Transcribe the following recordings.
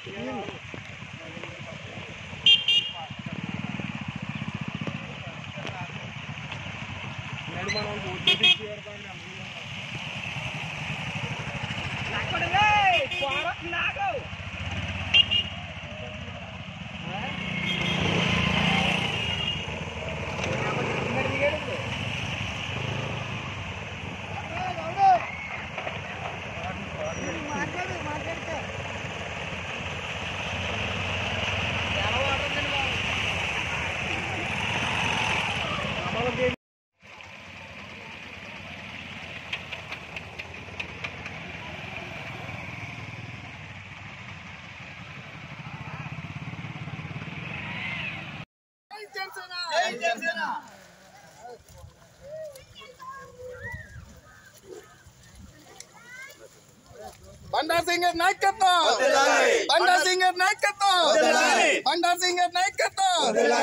బండార్ సింగ్ గారి నాయకత్వం బండార్ సింగ్ గారి నాయకత్వం బండార్ సింగ్ గారి నాయకత్వం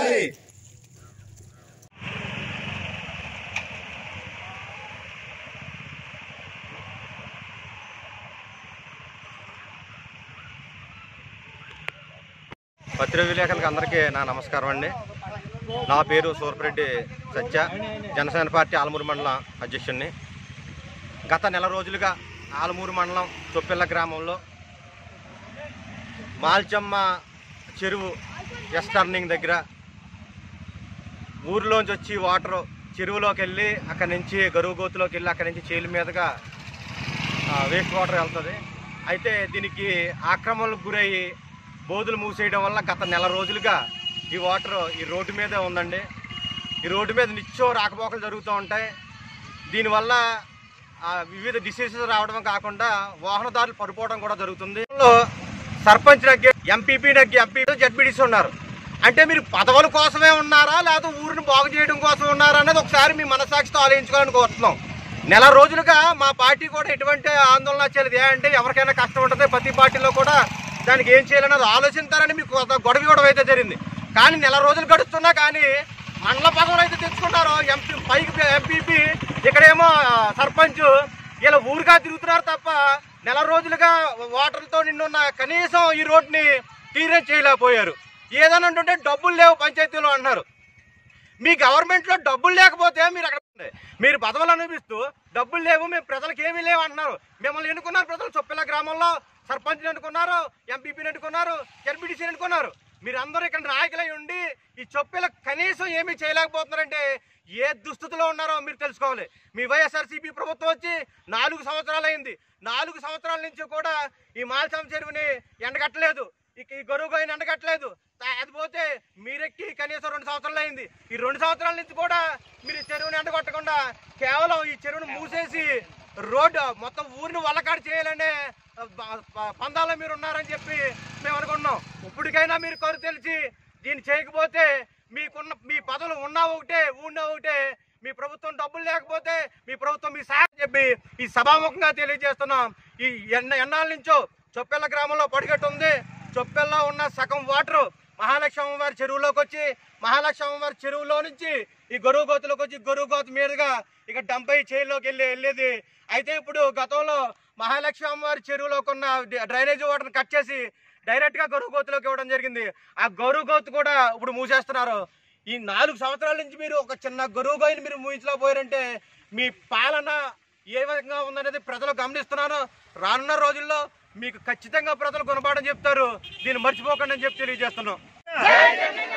పత్రిక విలేకరులకు అందరికీ నా నమస్కారం అండి నా పేరు సూర్పరెడ్డి సత్య జనసేన పార్టీ ఆలమూరు మండలం అధ్యక్షుడిని గత నెల రోజులుగా ఆలమూరు మండలం చొప్పిల్ల గ్రామంలో మాల్చమ్మ చెరువు ఎస్ టర్నింగ్ దగ్గర ఊరిలోంచి వచ్చి వాటర్ చెరువులోకి వెళ్ళి అక్కడి నుంచి గరువు గోతులోకి వెళ్ళి అక్కడి నుంచి చేలు మీదుగా వేస్ట్ వాటర్ వెళ్తుంది అయితే దీనికి ఆక్రమణలకు గురయ్యి బోధులు మూసేయడం వల్ల గత నెల రోజులుగా ఈ వాటర్ ఈ రోడ్డు మీదే ఉందండి ఈ రోడ్డు మీద నిత్యం రాకపోకలు జరుగుతూ ఉంటాయి దీనివల్ల ఆ, వివిధ డిసీజెస్ రావడం కాకుండా వాహనదారులు పడిపోవడం కూడా జరుగుతుంది ఇందులో sarpanch Naggi MPP Naggi MP ZPTC ఉన్నారు అంటే మీరు పదవుల కోసమే ఉన్నారా లేదా ఊరిని బాగు చేయడం కోసం ఉన్నారా అనేది ఒకసారి మీ మనసాక్షితో ఆలోచించుకోవాలని కోరుతున్నాం నెల రోజులుగా మా పార్టీ కూడా ఎటువంటి ఆందోళన చేయలేదు ఏంటంటే ఎవరికైనా కష్టం ఉంటుంది ప్రతి పార్టీలో కూడా దానికి ఏం చేయాలన్నది ఆలోచిస్తారని మీకు కొంత గొడవ గొడవ అయితే జరిగింది కానీ నెల రోజులు గడుస్తున్నా కానీ మండల పదవులు అయితే తెచ్చుకున్నారు ఎంపీ పైకి ఎంపీపీ ఇక్కడేమో సర్పంచ్ ఇలా ఊరుగా తిరుగుతున్నారు తప్ప నెల రోజులుగా వాటర్తో నిన్నున్న కనీసం ఈ రోడ్ని క్లియరెన్స్ చేయలేకపోయారు ఏదైనా ఉంటుంటే డబ్బులు లేవు పంచాయతీలో అంటున్నారు మీ గవర్నమెంట్లో డబ్బులు లేకపోతే మీరు అక్కడ ఉండే. మీరు పదవులు అనిపిస్తూ డబ్బులు లేవు మేము ప్రజలకు ఏమీ లేవు అంటున్నారు మిమ్మల్ని ఎన్నుకున్నారు ప్రజలు చొప్పిల గ్రామంలో సర్పంచ్ని ఎన్నుకున్నారు ఎంపీపీని ఎన్నుకున్నారు ఎన్పీటీసీని ఎన్నుకున్నారు మీరందరూ ఇక్కడ నాయకులై ఉండి ఈ చొప్పిల కనీసం ఏమీ చేయలేకపోతున్నారంటే ఏ దుస్థితిలో ఉన్నారో మీరు తెలుసుకోవాలి మీ వైఎస్ఆర్సీపీ ప్రభుత్వం వచ్చి నాలుగు సంవత్సరాలు అయింది నాలుగు సంవత్సరాల నుంచి కూడా ఈ మాల్సం చెరువుని ఎండగట్టలేదు ఇక ఈ గొరువు ఆయన ఎండగట్టలేదు తా- అది పోతే మీరెక్కి కనీసం రెండు సంవత్సరాలు అయింది ఈ రెండు సంవత్సరాల నుంచి కూడా మీరు ఈ చెరువుని ఎండగొట్టకుండా కేవలం ఈ చెరువును మూసేసి రోడ్డు మొత్తం ఊరిని వల్లకాడు చేయాలనే బ- బ- పందాలో మీరు ఉన్నారని చెప్పి మేము అనుకున్నాం ఇప్పటికైనా మీరు కరు తెలిసి దీన్ని చేయకపోతే మీకున్న మీ పదవులు ఉన్నా ఒకటే ఉన్నా ఒకటే మీ ప్రభుత్వం డబ్బులు లేకపోతే మీ ప్రభుత్వం మీ సహాయం చెప్పి ఈ సభాముఖంగా తెలియజేస్తున్నాం ఈ ఎన్న ఎన్నాళ్ళ నుంచో చొప్పెల్ల గ్రామంలో పడిగట్టు ఉంది చొప్పెల్లో ఉన్న సగం వాటర్ మహాలక్ష్మి వారి చెరువులోకి వచ్చి మహాలక్ష్మి వారి చెరువులో నుంచి ఈ గొరువు గోతులోకి వచ్చి గొరువు గోతు మీదుగా ఇక డంపై చేయిలోకి వెళ్ళి వెళ్ళేది అయితే ఇప్పుడు గతంలో మహాలక్ష్మి వారి చెరువులోకి ఉన్న డ్రైనేజ్ వాటర్ కట్ చేసి డైరెక్ట్ గా గొరువు గోతులోకి ఇవ్వడం జరిగింది ఆ గొరువు గోతు కూడా ఇప్పుడు మూసేస్తున్నారు ఈ నాలుగు సంవత్సరాల నుంచి మీరు ఒక చిన్న గొరువు గోయిని మీరు మూయించలేకపోయారంటే మీ పాలన ఏ విధంగా ఉందనేది ప్రజలు గమనిస్తున్నారు రానున్న రోజుల్లో మీకు ఖచ్చితంగా ప్రజలు గుణపాఠం చెప్తారు దీన్ని మర్చిపోకండి అని చెప్పి తెలియజేస్తున్నాం